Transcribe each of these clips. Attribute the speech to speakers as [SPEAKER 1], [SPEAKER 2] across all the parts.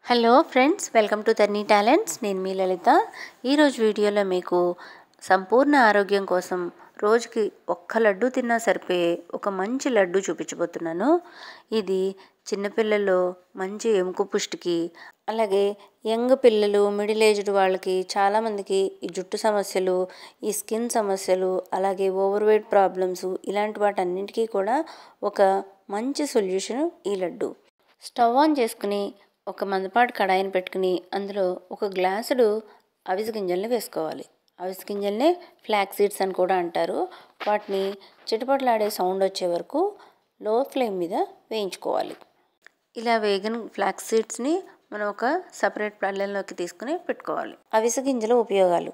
[SPEAKER 1] hello friends welcome to Tarni talents నేను మీ లలిత ఈరోజు వీడియోలో మీకు సంపూర్ణ ఆరోగ్యం కోసం రోజుకి ఒక్క లడ్డు తిన్నా సరిపోయే ఒక మంచి లడ్డు చూపించబోతున్నాను ఇది చిన్నపిల్లలు మంచి ఎముక పుష్టికి అలాగే యంగ్ పిల్లలు మిడిల్ ఏజ్డ్ వాళ్ళకి చాలామందికి ఈ జుట్టు సమస్యలు ఈ స్కిన్ సమస్యలు అలాగే ఓవర్ వెయిట్ ప్రాబ్లమ్స్ ఇలాంటి వాటన్నింటికీ కూడా ఒక మంచి సొల్యూషన్ ఈ లడ్డు స్టవ్ ఆన్ చేసుకుని ఒక మందపాటి కడాయిని పెట్టుకుని అందులో ఒక గ్లాసుడు అవిసె గింజల్ని వేసుకోవాలి అవిసె గింజల్ని ఫ్లాక్ సీడ్స్ అని కూడా అంటారు వాటిని చిటపట్లాడే సౌండ్ వచ్చే వరకు లో ఫ్లేమ్ మీద వేయించుకోవాలి ఇలా వేగిన ఫ్లాక్ సీడ్స్ని మనం ఒక సపరేట్ పళ్ళెంలోకి తీసుకుని పెట్టుకోవాలి అవిసె గింజల ఉపయోగాలు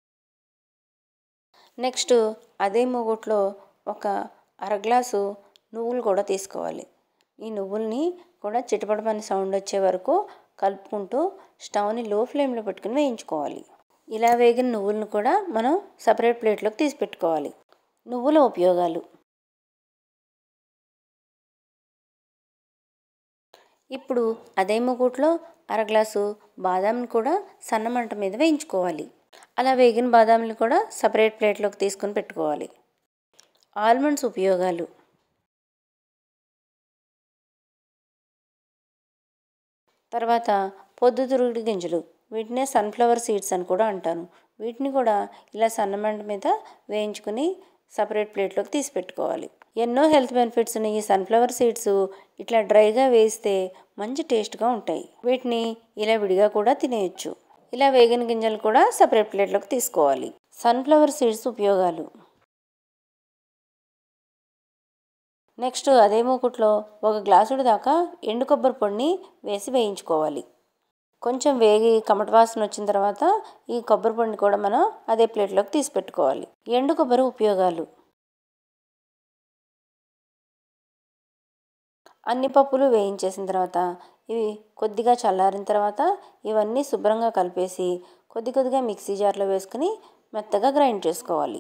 [SPEAKER 1] నెక్స్ట్ అదే మూగుట్లో ఒక అర గ్లాసు నువ్వులు కూడా తీసుకోవాలి ఈ నువ్వుల్ని కూడా చిటపటమని సౌండ్ వచ్చే వరకు కలుపుకుంటూ స్టవ్ని లో ఫ్లేమ్లో పెట్టుకుని వేయించుకోవాలి ఇలా వేగిన నువ్వులను కూడా మనం సపరేట్ ప్లేట్లోకి తీసి పెట్టుకోవాలి నువ్వుల ఉపయోగాలు ఇప్పుడు అదే ముకుట్లో అర గ్లాసు బాదాంని కూడా సన్న మంట మీద వేయించుకోవాలి అలా వేగిన బాదాంని కూడా సపరేట్ ప్లేట్లోకి తీసుకొని పెట్టుకోవాలి ఆల్మండ్స్ ఉపయోగాలు తర్వాత పొద్దుతిరుగుడు గింజలు వీటినే సన్ఫ్లవర్ సీడ్స్ అని కూడా అంటాను వీటిని కూడా ఇలా సన్నమంట మీద వేయించుకుని సపరేట్ ప్లేట్లోకి తీసి పెట్టుకోవాలి ఎన్నో హెల్త్ బెనిఫిట్స్ ఉన్న ఈ సన్ఫ్లవర్ సీడ్స్ ఇట్లా డ్రైగా వేస్తే మంచి టేస్ట్గా ఉంటాయి వీటిని ఇలా విడిగా కూడా తినేయచ్చు ఇలా వేగిన గింజలు కూడా సపరేట్ ప్లేట్లోకి తీసుకోవాలి సన్ఫ్లవర్ సీడ్స్ ఉపయోగాలు నెక్స్ట్ అదే మూకుట్లో ఒక గ్లాసుడు దాకా ఎండు కొబ్బరి పొడిని వేసి వేయించుకోవాలి కొంచెం వేగి కమట వాసన వచ్చిన తర్వాత ఈ కొబ్బరి పొడిని కూడా మనం అదే ప్లేట్లోకి తీసి పెట్టుకోవాలి ఎండు కొబ్బరి ఉపయోగాలు అన్ని పప్పులు వేయించేసిన తర్వాత ఇవి కొద్దిగా చల్లారిన తర్వాత ఇవన్నీ శుభ్రంగా కలిపేసి కొద్ది కొద్దిగా మిక్సీ జార్లో వేసుకుని మెత్తగా గ్రైండ్ చేసుకోవాలి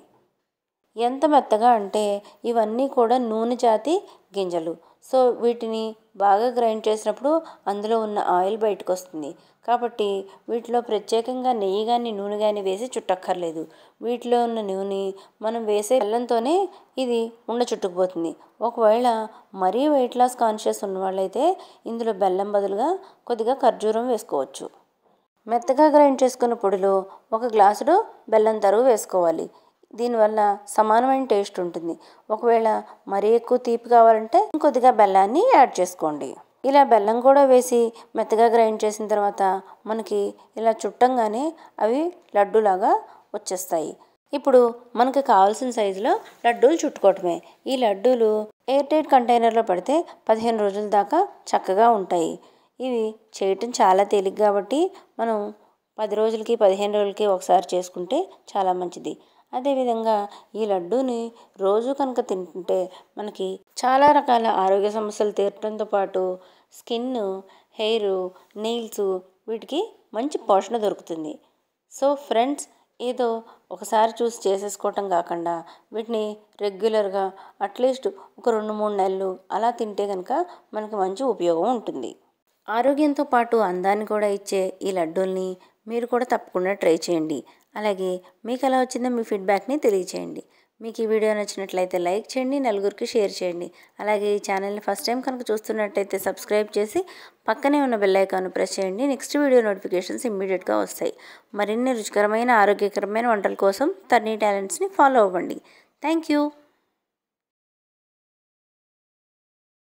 [SPEAKER 1] ఎంత మెత్తగా అంటే ఇవన్నీ కూడా నూనె జాతి గింజలు సో వీటిని బాగా గ్రైండ్ చేసినప్పుడు అందులో ఉన్న ఆయిల్ బయటకు వస్తుంది కాబట్టి వీటిలో ప్రత్యేకంగా నెయ్యి కానీ నూనె కానీ వేసి చుట్టక్కర్లేదు వీటిలో ఉన్న నూనె మనం వేసే బెల్లంతోనే ఇది ఉండ చుట్టుకుపోతుంది ఒకవేళ మరీ వెయిట్ లాస్ కాన్షియస్ ఉన్న వాళ్ళైతే ఇందులో బెల్లం బదులుగా కొద్దిగా ఖర్జూరం వేసుకోవచ్చు మెత్తగా గ్రైండ్ చేసుకున్న పొడిలో ఒక గ్లాసుడు బెల్లం తరుగు వేసుకోవాలి దీనివల్ల సమానమైన టేస్ట్ ఉంటుంది ఒకవేళ మరీ ఎక్కువ తీపి కావాలంటే ఇంకొద్దిగా బెల్లాన్ని యాడ్ చేసుకోండి ఇలా బెల్లం కూడా వేసి మెత్తగా గ్రైండ్ చేసిన తర్వాత మనకి ఇలా చుట్టంగానే అవి లడ్డూలాగా వచ్చేస్తాయి ఇప్పుడు మనకు కావాల్సిన సైజులో లడ్డూలు చుట్టుకోవటమే ఈ లడ్డూలు ఎయిర్ టైట్ కంటైనర్లో పెడితే పదిహేను రోజుల దాకా చక్కగా ఉంటాయి ఇవి చేయటం చాలా తేలిక కాబట్టి మనం పది రోజులకి పదిహేను రోజులకి ఒకసారి చేసుకుంటే చాలా మంచిది అదేవిధంగా ఈ లడ్డూని రోజు కనుక తింటుంటే మనకి చాలా రకాల ఆరోగ్య సమస్యలు తీరడంతో పాటు స్కిన్ హెయిర్ నెయిల్స్ వీటికి మంచి పోషణ దొరుకుతుంది సో ఫ్రెండ్స్ ఏదో ఒకసారి చూసి చేసేసుకోవటం కాకుండా వీటిని రెగ్యులర్గా అట్లీస్ట్ ఒక రెండు మూడు నెలలు అలా తింటే కనుక మనకి మంచి ఉపయోగం ఉంటుంది ఆరోగ్యంతో పాటు అందాన్ని కూడా ఇచ్చే ఈ లడ్డూల్ని మీరు కూడా తప్పకుండా ట్రై చేయండి అలాగే మీకు ఎలా వచ్చిందో మీ ఫీడ్బ్యాక్ని తెలియచేయండి మీకు ఈ వీడియో నచ్చినట్లయితే లైక్ చేయండి నలుగురికి షేర్ చేయండి అలాగే ఈ ఛానల్ని ఫస్ట్ టైం కనుక చూస్తున్నట్టయితే సబ్స్క్రైబ్ చేసి పక్కనే ఉన్న బెల్ ఐకాన్ ప్రెస్ చేయండి నెక్స్ట్ వీడియో నోటిఫికేషన్స్ ఇమ్మీడియట్గా వస్తాయి మరిన్ని రుచికరమైన ఆరోగ్యకరమైన వంటల కోసం తర్నీ టాలెంట్స్ని ఫాలో అవ్వండి థ్యాంక్ యూ